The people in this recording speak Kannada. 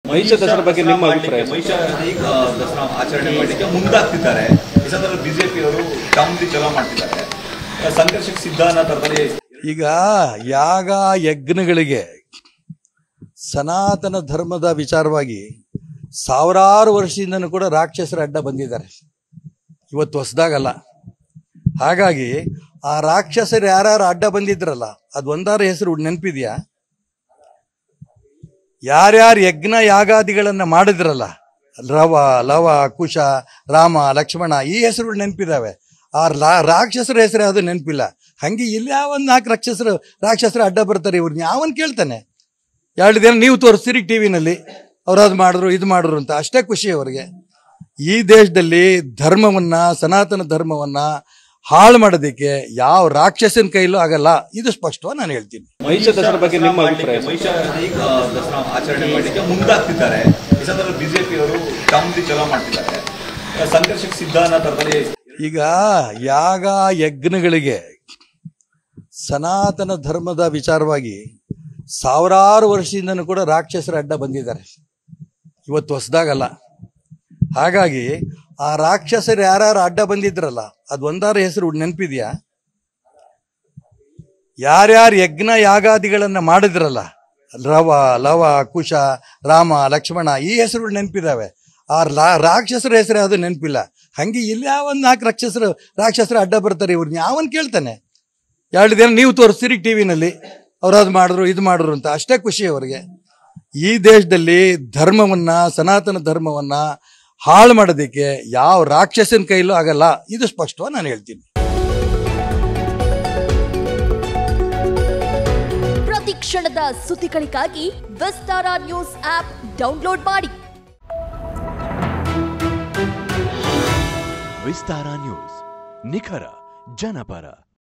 ಮಹಿಷ ದಸರಾ ಬಗ್ಗೆ ನಿಮ್ಮ ಅಭಿಪ್ರಾಯ ಸರ್? ಮಹಿಷ ಈಗ ದಸರಾ ಆಚರಣೆ ಮಾಡಲಿಕ್ಕೆ ಮುಂದಾಗ್ತಿದ್ದಾರೆ ಈ ಸಂದರ್ಭ ಬಿಜೆಪಿ ಅವರು ಚಾಮುಂಡಿ ಚಲೋ ಮಾಡ್ತಿದ್ದಾರೆ ಸಂಘರ್ಷಕ್ಕೆ ಸಿದ್ಧ ಅನ್ನೋ ಥರದಲ್ಲಿ ಈಗ ಯಾಗ ಯಜ್ಞಗಳಿಗೆ ಸನಾತನ ಧರ್ಮದ ವಿಚಾರವಾಗಿ ಸಾವಿರಾರು ವರ್ಷದಿಂದನೂ ಕೂಡ ರಾಕ್ಷಸರ ಅಡ್ಡ ಬಂದಿದ್ದಾರೆ ಇವತ್ತು ಹೊಸದಾಗಲ್ಲ ಹಾಗಾಗಿ ಆ ರಾಕ್ಷಸರು ಯಾರ್ಯಾರು ಅಡ್ಡ ಬಂದಿದ್ರಲ್ಲ ಅದು ಒಂದಾರ ಹೆಸರು ನೆನಪಿದೆಯಾ ಯಾರ್ಯಾರು ಯಜ್ಞ ಯಾಗಾದಿಗಳನ್ನ ಮಾಡಿದ್ರಲ್ಲ ರವ ಲವ ಕುಶ ರಾಮ ಲಕ್ಷ್ಮಣ ಈ ಹೆಸರುಗಳು ನೆನಪಿದಾವೆ ಆ ರಾ- ರಾಕ್ಷಸರ ಹೆಸರು ಯಾವುದು ನೆನಪಿಲ್ಲ ಹಂಗೆ ಇಲ್ಲಿ ಯಾವನ್ ನಾಲ್ಕು ರಾಕ್ಷಸರು ರಾಕ್ಷಸರು ಅಡ್ಡ ಬರ್ತಾರೆ ಇವ್ರನ್ನ ಯಾವನ್ ಕೇಳ್ತಾನೆ ಎರಡು ದಿನ ನೀವು ತೋರಿಸ್ತೀರಿ ಟಿ ವಿನಲ್ಲಿ ಅವ್ರು ಅದು ಮಾಡಿದ್ರು ಇದು ಮಾಡಿದ್ರು ಅಂತ ಅಷ್ಟೇ ಖುಷಿ ಅವರಿಗೆ ಈ ದೇಶದಲ್ಲಿ ಧರ್ಮವನ್ನ ಸನಾತನ ಧರ್ಮವನ್ನ ಹಾಳು ಮಾಡೋದಕ್ಕೆ ಯಾವ ರಾಕ್ಷಸನ ಕೈಲೂ ಆಗಲ್ಲ ಇದು ಸ್ಪಷ್ಟವಾಗಿ ನಾನು ಹೇಳ್ತೀನಿ ಮಹಿಷ ದಸರಾ ಬಗ್ಗೆ ನಿಮ್ಮ ಅಭಿಪ್ರಾಯ ಸರ್? ಮಹಿಷ ಈಗ ದಸರಾ ಆಚರಣೆ ಮಾಡಲಿಕ್ಕೆ ಮುಂದಾಗ್ತಿದ್ದಾರೆ ಈ ಸಂದರ್ಭ ಬಿಜೆಪಿ ಅವರು ಚಾಮುಂಡಿ ಚಲೋ ಮಾಡ್ತಿದ್ದಾರೆ ಸಂಘರ್ಷಕ್ಕೆ ಸಿದ್ಧ ಅನ್ನೋ ಥರದಲ್ಲಿ ಈಗ ಯಾಗ ಯಜ್ಞಗಳಿಗೆ ಸನಾತನ ಧರ್ಮದ ವಿಚಾರವಾಗಿ ಸಾವಿರಾರು ವರ್ಷದಿಂದನೂ ಕೂಡ ರಾಕ್ಷಸರ ಅಡ್ಡ ಬಂದಿದ್ದಾರೆ ಇವತ್ತು ಹೊಸದಾಗಲ್ಲ ಹಾಗಾಗಿ ಆ ರಾಕ್ಷಸರು ಯಾರ್ಯಾರು ಅಡ್ಡ ಬಂದಿದ್ರಲ್ಲ ಅದು ಒಂದಾರ ಹೆಸರು ನೆನಪಿದೆಯಾ ಯಾರ್ಯಾರು ಯಜ್ಞ ಯಾಗಾದಿಗಳನ್ನ ಮಾಡಿದ್ರಲ್ಲ ರವ ಲವ ಕುಶ ರಾಮ ಲಕ್ಷ್ಮಣ ಈ ಹೆಸರುಗಳು ನೆನಪಿದಾವೆ ಆ ರಾ- ರಾಕ್ಷಸರ ಹೆಸರು ಯಾವುದು ನೆನಪಿಲ್ಲ ಹಂಗೆ ಇಲ್ಲಿ ಯಾವನ್ ನಾಲ್ಕು ರಾಕ್ಷಸರು ರಾಕ್ಷಸರು ಅಡ್ಡ ಬರ್ತಾರೆ ಇವ್ರನ್ನ ಯಾವನ್ ಕೇಳ್ತಾನೆ ಎರಡು ದಿನ ನೀವು ತೋರಿಸ್ತೀರಿ ಟಿ ವಿನಲ್ಲಿ ಅವ್ರು ಅದು ಮಾಡಿದ್ರು ಇದು ಮಾಡಿದ್ರು ಅಂತ ಅಷ್ಟೇ ಖುಷಿ ಅವರಿಗೆ ಈ ದೇಶದಲ್ಲಿ ಧರ್ಮವನ್ನ ಸನಾತನ ಧರ್ಮವನ್ನ ಹಾಳು ಮಾಡೋದಕ್ಕೆ ಯಾವ ರಾಕ್ಷಸನ ಕೈಲೂ ಆಗಲ್ಲ ಇದು ಸ್ಪಷ್ಟವಾಗಿ ನಾನು ಹೇಳ್ತೀನಿ ಪ್ರತಿ ಕ್ಷಣದ ಸುದ್ದಿಗಳಿಗಾಗಿ ವಿಸ್ತಾರ ನ್ಯೂಸ್ ಆಪ್ ಡೌನ್ಲೋಡ್ ಮಾಡಿ ವಿಸ್ತಾರ ನ್ಯೂಸ್ ನಿಖರ ಜನಪರ